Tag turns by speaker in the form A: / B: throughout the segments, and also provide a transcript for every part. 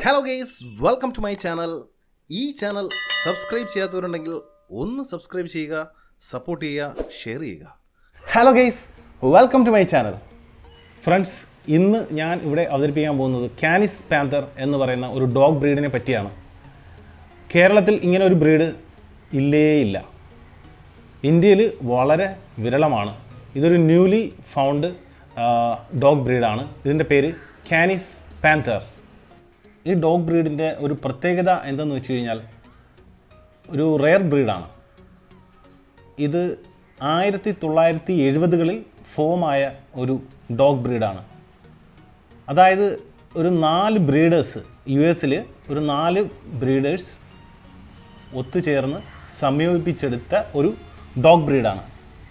A: hello guys welcome to my channel ഈ channel subscribe ചെയ്യാത്തവരുണ്ടെങ്കിൽ ഒന്ന് സബ്സ്ക്രൈബ് ചെയ്യുക സപ്പോർട്ട് ചെയ്യുക ഷെയർ ചെയ്യുക
B: hello guys welcome to my channel friends ഇന്ന് ഞാൻ ഇവിടെ അവതരിപ്പിക്കാൻ പോകുന്നത് കാനിസ് പാന്തർ എന്ന് പറയുന്ന ഒരു ഡോഗ് ബ്രീഡിനെ പറ്റിയാണ് കേരളത്തിൽ ഇങ്ങനെ ഒരു ബ്രീഡ് ഇല്ലേ ഇല്ല ഇന്ത്യയിൽ വളരെ വിരളമാണ് ഇതൊരു ന്യൂലി ഫൗണ്ട് ഡോഗ് ബ്രീഡാണ് ഇതിൻ്റെ പേര് കാനിസ് പാന്തർ ഈ ഡോഗ് ബ്രീഡിൻ്റെ ഒരു പ്രത്യേകത എന്തെന്ന് വെച്ച് കഴിഞ്ഞാൽ ഒരു റെയർ ബ്രീഡാണ് ഇത് ആയിരത്തി തൊള്ളായിരത്തി എഴുപതുകളിൽ ഫോമായ ഒരു ഡോഗ് ബ്രീഡാണ് അതായത് ഒരു നാല് ബ്രീഡേഴ്സ് യു എസിൽ ഒരു നാല് ബ്രീഡേഴ്സ് ഒത്തുചേർന്ന് സംയോജിപ്പിച്ചെടുത്ത ഒരു ഡോഗ് ബ്രീഡാണ്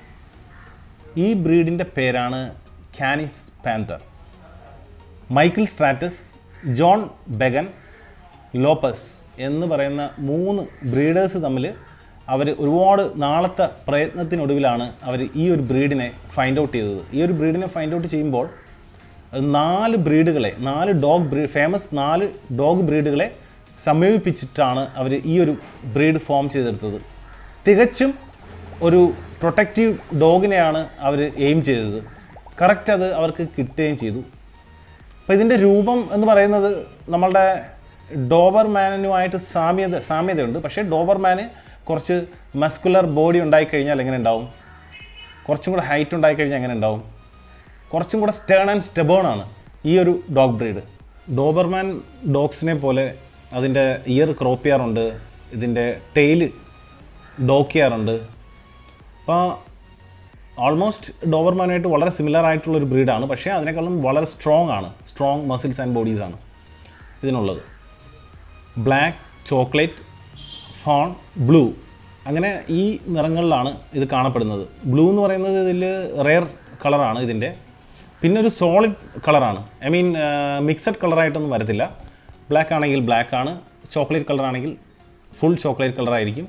B: ഈ ബ്രീഡിൻ്റെ പേരാണ് Canis Panther Michael Stratus John Began Lopez എന്ന് പറയുന്ന മൂന്ന് ബ്രീഡേഴ്സ് തമ്മിൽ അവർ ഒരുപാട് നാളത്തെ പ്രയത്നത്തിനൊടുവിലാണ് അവർ ഈ ഒരു ബ്രീഡിനെ ഫൈൻഡ് ഔട്ട് ചെയ്തത് ഈ ഒരു ബ്രീഡിനെ ഫൈൻഡ് ഔട്ട് ചെയ്യുമ്പോൾ അത് നാല് ബ്രീഡുകളെ നാല് ഡോഗ് ബ്രീ ഫേമസ് നാല് ഡോഗ് ബ്രീഡുകളെ സംയോജിപ്പിച്ചിട്ടാണ് അവർ ഈ ഒരു ബ്രീഡ് ഫോം ചെയ്തെടുത്തത് തികച്ചും ഒരു പ്രൊട്ടക്റ്റീവ് ഡോഗിനെയാണ് അവർ എയിം ചെയ്തത് കറക്റ്റ് അത് അവർക്ക് കിട്ടുകയും ചെയ്തു അപ്പോൾ ഇതിൻ്റെ രൂപം എന്ന് പറയുന്നത് നമ്മളുടെ ഡോബർമാനുമായിട്ട് സാമ്യത സാമ്യതയുണ്ട് പക്ഷേ ഡോബർമാന് കുറച്ച് മസ്കുലർ ബോഡി ഉണ്ടായിക്കഴിഞ്ഞാൽ എങ്ങനെ ഉണ്ടാവും കുറച്ചും കൂടെ ഹൈറ്റ് ഉണ്ടായിക്കഴിഞ്ഞാൽ എങ്ങനെ ഉണ്ടാവും കുറച്ചും കൂടെ സ്റ്റേൺ ആൻഡ് സ്റ്റെബേൺ ആണ് ഈ ഒരു ഡോഗ് ബ്രീഡ് ഡോബർമാൻ ഡോഗ്സിനെ പോലെ അതിൻ്റെ ഇയർ ക്രോപ്പ് ചെയ്യാറുണ്ട് ഇതിൻ്റെ ടെയില് ഡോക്ക് ചെയ്യാറുണ്ട് അപ്പോൾ ഓൾമോസ്റ്റ് ഡോബർമാനായിട്ട് വളരെ സിമിലർ ആയിട്ടുള്ള ഒരു ബ്രീഡാണ് പക്ഷേ അതിനേക്കാളും വളരെ സ്ട്രോങ് ആണ് സ്ട്രോങ് മസിൽസ് ആൻഡ് ബോഡീസ് ആണ് ഇതിനുള്ളത് ബ്ലാക്ക് ചോക്ലേറ്റ് ഫോൺ ബ്ലൂ അങ്ങനെ ഈ നിറങ്ങളിലാണ് ഇത് കാണപ്പെടുന്നത് ബ്ലൂ എന്ന് പറയുന്നത് ഇതിൽ റെയർ കളറാണ് ഇതിൻ്റെ പിന്നെ ഒരു സോളിഡ് കളറാണ് ഐ മീൻ മിക്സഡ് കളറായിട്ടൊന്നും വരത്തില്ല ബ്ലാക്ക് ആണെങ്കിൽ ബ്ലാക്ക് ആണ് ചോക്ലേറ്റ് കളറാണെങ്കിൽ ഫുൾ ചോക്ലേറ്റ് കളറായിരിക്കും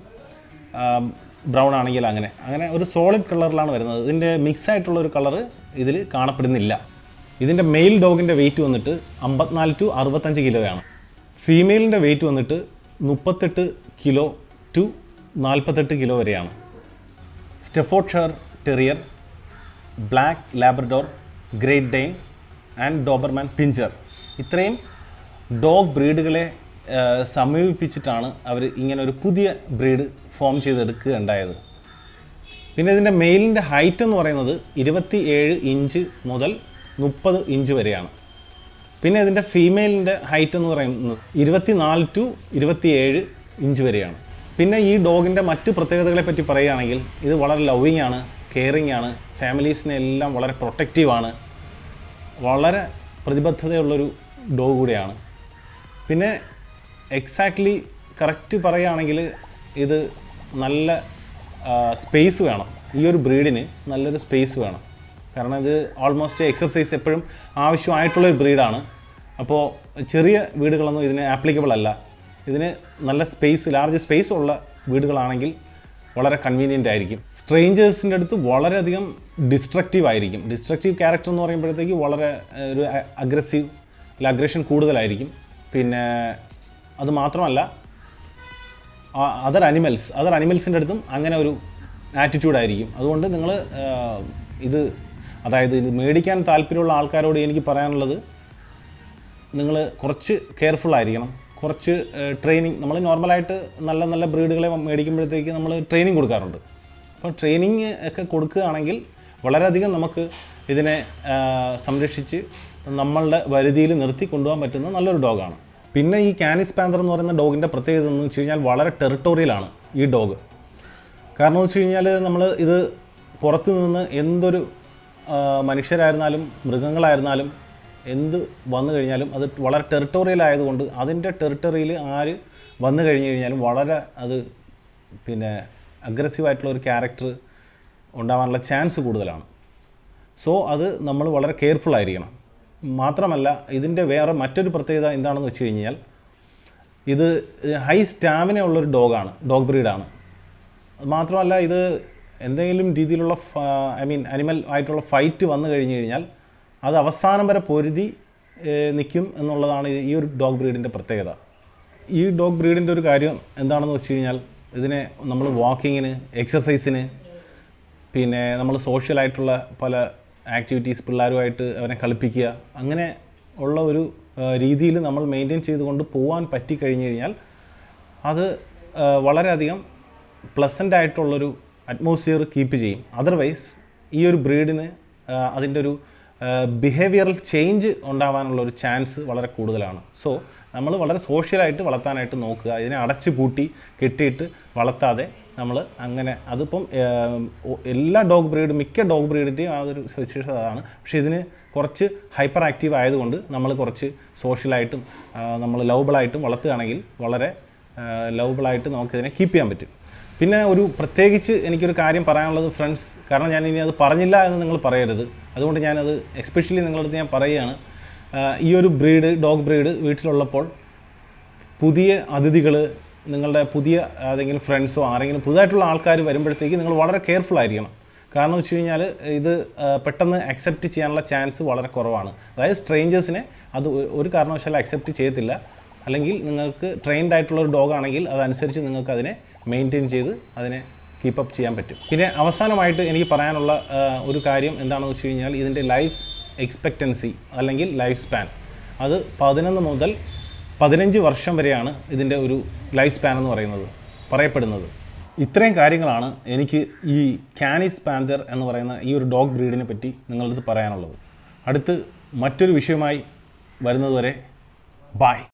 B: ബ്രൗൺ ആണെങ്കിൽ അങ്ങനെ അങ്ങനെ ഒരു സോളിഡ് കളറിലാണ് വരുന്നത് ഇതിൻ്റെ മിക്സ് ആയിട്ടുള്ള ഒരു കളറ് ഇതിൽ കാണപ്പെടുന്നില്ല ഇതിൻ്റെ മെയിൽ ഡോഗിൻ്റെ വെയിറ്റ് വന്നിട്ട് അമ്പത്തിനാല് ടു അറുപത്തഞ്ച് കിലോയാണ് ഫീമെയിലിൻ്റെ വെയിറ്റ് വന്നിട്ട് മുപ്പത്തെട്ട് കിലോ ടു നാൽപ്പത്തെട്ട് കിലോ വരെയാണ് Staffordshire terrier black Labrador Great Dane and Doberman pinscher ഇത്രയും ഡോഗ് ബ്രീഡുകളെ ആ, സമീപിപ്പിച്ചിട്ടാണ് അവർ ഇങ്ങനെ ഒരു പുതിയ ബ്രീഡ് ഫോം ചെയ്തെടുക്കുകയുണ്ടായത് പിന്നെ ഇതിൻ്റെ മെയിലിൻ്റെ ഹൈറ്റ് എന്ന് പറയുന്നത് ഇരുപത്തി ഏഴ് ഇഞ്ച് മുതൽ മുപ്പത് ഇഞ്ച് വരെയാണ് പിന്നെ ഇതിൻ്റെ ഫീമെയിലിൻ്റെ ഹൈറ്റ് എന്ന് പറയുന്നത് ഇരുപത്തിനാല് ടു ഇരുപത്തിയേഴ് ഇഞ്ച് വരെയാണ് പിന്നെ ഈ ഡോഗിൻ്റെ മറ്റ് പ്രത്യേകതകളെ പറ്റി പറയുകയാണെങ്കിൽ ഇത് വളരെ ലവിങ് ആണ് കെയറിങ് ആണ് ഫാമിലീസിനെ എല്ലാം വളരെ പ്രൊട്ടക്റ്റീവാണ് വളരെ പ്രതിബദ്ധതയുള്ളൊരു ഡോഗ് കൂടിയാണ് പിന്നെ എക്സാക്ട്ലി കറക്റ്റ് പറയുകയാണെങ്കിൽ ഇത് നല്ല സ്പേസ് വേണം ഈ ഒരു ബ്രീഡിന് നല്ലൊരു സ്പേസ് വേണം കാരണം ഇത് ഓൾമോസ്റ്റ് എക്സർസൈസ് എപ്പോഴും ആവശ്യമായിട്ടുള്ളൊരു ബ്രീഡാണ് അപ്പോൾ ചെറിയ വീടുകളൊന്നും ഇതിന് ആപ്ലിക്കബിൾ അല്ല ഇതിന് നല്ല സ്പേസ് ലാർജ് സ്പേസ് ഉള്ള വീടുകളാണെങ്കിൽ വളരെ കൺവീനിയൻ്റ് ആയിരിക്കും സ്ട്രേഞ്ചേഴ്സിൻ്റെ അടുത്ത് വളരെയധികം ഡിസ്ട്രക്റ്റീവ് ആയിരിക്കും ഡിസ്ട്രക്റ്റീവ് ക്യാരക്ടർ എന്ന് പറയുമ്പോഴത്തേക്ക് വളരെ ഏഹ്, ഒരു അഗ്രസീവ് അല്ല അഗ്രഷൻ കൂടുതലായിരിക്കും പിന്നെ അത് മാത്രമല്ല അതർ അനിമൽസ് അതർ അനിമൽസിൻ്റെ അടുത്തും അങ്ങനെ ഒരു ആറ്റിറ്റ്യൂഡ് ആയിരിക്കും അതുകൊണ്ട് നിങ്ങൾ ഇത് അതായത് ഇത് മേടിക്കാൻ താല്പര്യമുള്ള ആൾക്കാരോട് എനിക്ക് പറയാനുള്ളത് നിങ്ങൾ കുറച്ച് കെയർഫുൾ ആയിരിക്കണം കുറച്ച് ട്രെയിനിങ് നമ്മൾ നോർമലായിട്ട് നല്ല നല്ല ബ്രീഡുകളെ മേടിക്കുമ്പോഴത്തേക്ക് നമ്മൾ ട്രെയിനിങ് കൊടുക്കാറുണ്ട് അപ്പോൾ ട്രെയിനിങ് ഒക്കെ കൊടുക്കുകയാണെങ്കിൽ വളരെയധികം നമുക്ക് ഇതിനെ ആ, സംരക്ഷിച്ച് നമ്മളുടെ വരുതിയിൽ നിർത്തി കൊണ്ടുപോകാൻ പറ്റുന്ന നല്ലൊരു ഡോഗാണ് പിന്നെ ഈ കാനിസ് പാന്തർ എന്ന് പറയുന്ന ഡോഗിൻ്റെ പ്രത്യേകത എന്ന് വെച്ച് കഴിഞ്ഞാൽ വളരെ ടെറിട്ടോറിയലാണ് ഈ ഡോഗ് കാരണം എന്ന് വെച്ച് കഴിഞ്ഞാൽ നമ്മൾ ഇത് പുറത്തു നിന്ന് എന്തൊരു ആ, മനുഷ്യരായിരുന്നാലും മൃഗങ്ങളായിരുന്നാലും എന്ത് വന്നു കഴിഞ്ഞാലും അത് വളരെ ടെറിട്ടോറിയൽ ആയതുകൊണ്ട് അതിൻ്റെ ടെറിട്ടറിയിൽ ആര് വന്നു കഴിഞ്ഞു കഴിഞ്ഞാലും വളരെ അത് പിന്നെ അഗ്രസീവായിട്ടുള്ള ഒരു ക്യാരക്ടർ ഉണ്ടാവാനുള്ള ചാൻസ് കൂടുതലാണ് സോ അത് നമ്മൾ വളരെ കെയർഫുൾ ആയിരിക്കണം മാത്രമല്ല ഇതിൻ്റെ വേറെ മറ്റൊരു പ്രത്യേകത എന്താണെന്ന് വെച്ച് കഴിഞ്ഞാൽ ഇത് ഹൈ സ്റ്റാമിന ഉള്ളൊരു ഡോഗാണ് ഡോഗ് ബ്രീഡാണ് മാത്രമല്ല ഇത് എന്തെങ്കിലും രീതിയിലുള്ള ഐ മീൻ അനിമൽ ആയിട്ടുള്ള ഫൈറ്റ് വന്നു കഴിഞ്ഞു കഴിഞ്ഞാൽ അത് അവസാനം വരെ പൊരുതി നിൽക്കും എന്നുള്ളതാണ് ഈ ഒരു ഡോഗ് ബ്രീഡിൻ്റെ പ്രത്യേകത ഈ ഡോഗ് ബ്രീഡിൻ്റെ ഒരു കാര്യം എന്താണെന്ന് വെച്ച് കഴിഞ്ഞാൽ ഇതിനെ നമ്മൾ വാക്കിങ്ങിന് എക്സസൈസിന് പിന്നെ നമ്മൾ സോഷ്യലായിട്ടുള്ള പല ആക്ടിവിറ്റീസ് പിള്ളേരുമായിട്ട് അവനെ കളിപ്പിക്കുക അങ്ങനെ ഉള്ള ഒരു രീതിയിൽ നമ്മൾ മെയിൻറ്റെയിൻ ചെയ്തുകൊണ്ട് പോകാൻ പറ്റിക്കഴിഞ്ഞ് കഴിഞ്ഞാൽ അത് ആ, വളരെയധികം പ്ലസൻ്റ് ആയിട്ടുള്ളൊരു അറ്റ്മോസ്ഫിയർ കീപ്പ് ചെയ്യും അതർവൈസ് ഈ ഒരു ബ്രീഡിന് അതിൻ്റെ ഒരു ബിഹേവിയറൽ ചേഞ്ച് ഉണ്ടാവാനുള്ള ഒരു ചാൻസ് വളരെ കൂടുതലാണ് സോ നമ്മൾ വളരെ സോഷ്യലായിട്ട് വളർത്താനായിട്ട് നോക്കുക ഇതിനെ അടച്ചു പൂട്ടി കെട്ടിയിട്ട് വളർത്താതെ നമ്മൾ അങ്ങനെ അതിപ്പം ഏം, ഒ- എല്ലാ ഡോഗ് ബ്രീഡ് മിക്ക ഡോഗ് ബ്രീഡിൻ്റെയും ആ ഒരു സവിശേഷത അതാണ് പക്ഷേ ഇതിന് കുറച്ച് ഹൈപ്പർ ആക്റ്റീവ് ആയതുകൊണ്ട് നമ്മൾ കുറച്ച് സോഷ്യലായിട്ടും നമ്മൾ ലവബിളായിട്ടും വളർത്തുകയാണെങ്കിൽ വളരെ ലവബിളായിട്ട് നമുക്കിതിനെ കീപ്പ് ചെയ്യാൻ പറ്റും പിന്നെ ഒരു പ്രത്യേകിച്ച് എനിക്കൊരു കാര്യം പറയാനുള്ളത് ഫ്രണ്ട്സ് കാരണം ഞാൻ ഇനി അത് പറഞ്ഞില്ല എന്ന് നിങ്ങൾ പറയരുത് അതുകൊണ്ട് ഞാനത് എസ്പെഷ്യലി നിങ്ങളുടെ അടുത്ത് ഞാൻ പറയുകയാണ് ആ, ഈ ഒരു ബ്രീഡ് ഡോഗ് ബ്രീഡ് വീട്ടിലുള്ളപ്പോൾ പുതിയ അതിഥികൾ നിങ്ങളുടെ പുതിയ ഏതെങ്കിലും ഫ്രണ്ട്സോ ആരെങ്കിലും പുതുതായിട്ടുള്ള ആൾക്കാർ വരുമ്പോഴത്തേക്ക് നിങ്ങൾ വളരെ കെയർഫുൾ ആയിരിക്കണം കാരണം വെച്ച് കഴിഞ്ഞാൽ ഇത് ആ, പെട്ടെന്ന് അക്സെപ്റ്റ് ചെയ്യാനുള്ള ചാൻസ് വളരെ കുറവാണ് അതായത് സ്ട്രേഞ്ചേഴ്സിനെ അത് ഒ- ഒരു കാരണവശാലും അക്സെപ്റ്റ് ചെയ്യത്തില്ല അല്ലെങ്കിൽ നിങ്ങൾക്ക് ട്രെയിൻഡ് ആയിട്ടുള്ള ഒരു ഡോഗ് ആണെങ്കിൽ അതനുസരിച്ച് നിങ്ങൾക്ക് അതിനെ മെയിൻറ്റെയിൻ ചെയ്ത് അതിനെ കീപ്പപ്പ് ചെയ്യാൻ പറ്റും പിന്നെ അവസാനമായിട്ട് എനിക്ക് പറയാനുള്ള ആ, ഒരു കാര്യം എന്താണെന്ന് വെച്ച് കഴിഞ്ഞാൽ ഇതിൻ്റെ ലൈഫ് എക്സ്പെക്റ്റൻസി അല്ലെങ്കിൽ ലൈഫ് സ്പാൻ അത് പതിനൊന്ന് മുതൽ പതിനഞ്ച് വർഷം വരെയാണ് ഇതിൻ്റെ ഒരു ലൈഫ് സ്പാൻ എന്ന് പറയുന്നത് പറയപ്പെടുന്നത് ഇത്രയും കാര്യങ്ങളാണ് എനിക്ക് ഈ കാനിസ് പാന്തർ എന്ന് പറയുന്ന ഈ ഒരു ഡോഗ് ബ്രീഡിനെ പറ്റി നിങ്ങളടുത്ത് പറയാനുള്ളത് അടുത്ത് മറ്റൊരു വിഷയമായി വരുന്നതുവരെ ബായ്